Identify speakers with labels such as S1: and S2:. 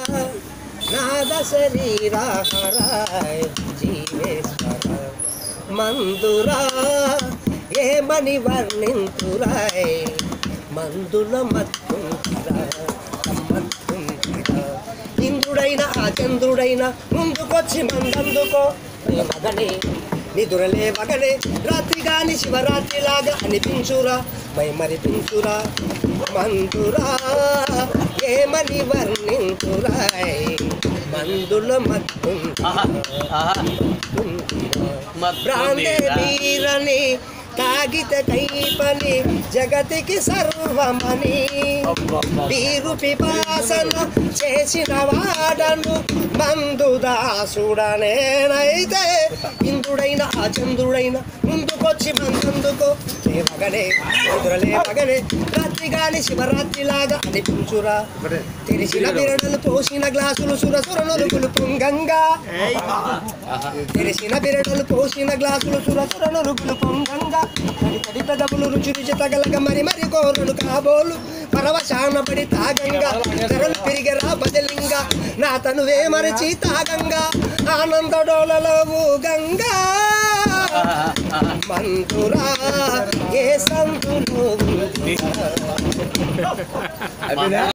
S1: నాద శరీరాహరాయ్ జీవేశ్వర మందురా ఏమని వర్ణింతురాయ్ మందుల మత్తుంటిరా మత్తుంటిరా ఇంద్రుడైన ఆ చంద్రుడైన ముందుకొచ్చి మందందుకో రే మగనే నిదురలే మగనే రాత్రి గాని శివరాత్రి లాగా అనిపించురా మై మరిపించురా మందురా ఏమని వర్ణించురాయ్ మందుల మత్తుంటిరా బ్రాండే వీరని తాగితే కైపని జగతికి సర్వమని వీరు పిపాసన చేసిన వాడను మందు దాసుడనేనైతే ఇంద్రుడైన ఆ చంద్రుడైన ముందుకొచ్చి మందుకో లేవగనే ఎదురలే మగనే రాత్రి గాని శివరాత్రి లాగా అనిపించురా తెరిచిన బిరడలు పోసిన గ్లాసులు సురసుర నొరుగులు పొంగంగా తెరిసిన బిరడలు పోసిన గ్లాసులు సురసుర నొరుగులు పొంగంగా తడి తడి పెదవులు రుచి రుచి తగలగ మరి మరి కోరులు కాబోలు పరవశాన పడి తాగంగా ధరలు పెరిగరా బదలింగా నా తనువే మరచి తాగంగా ఆనంద డోలలో గంగా మంతురా ఏ సంతులు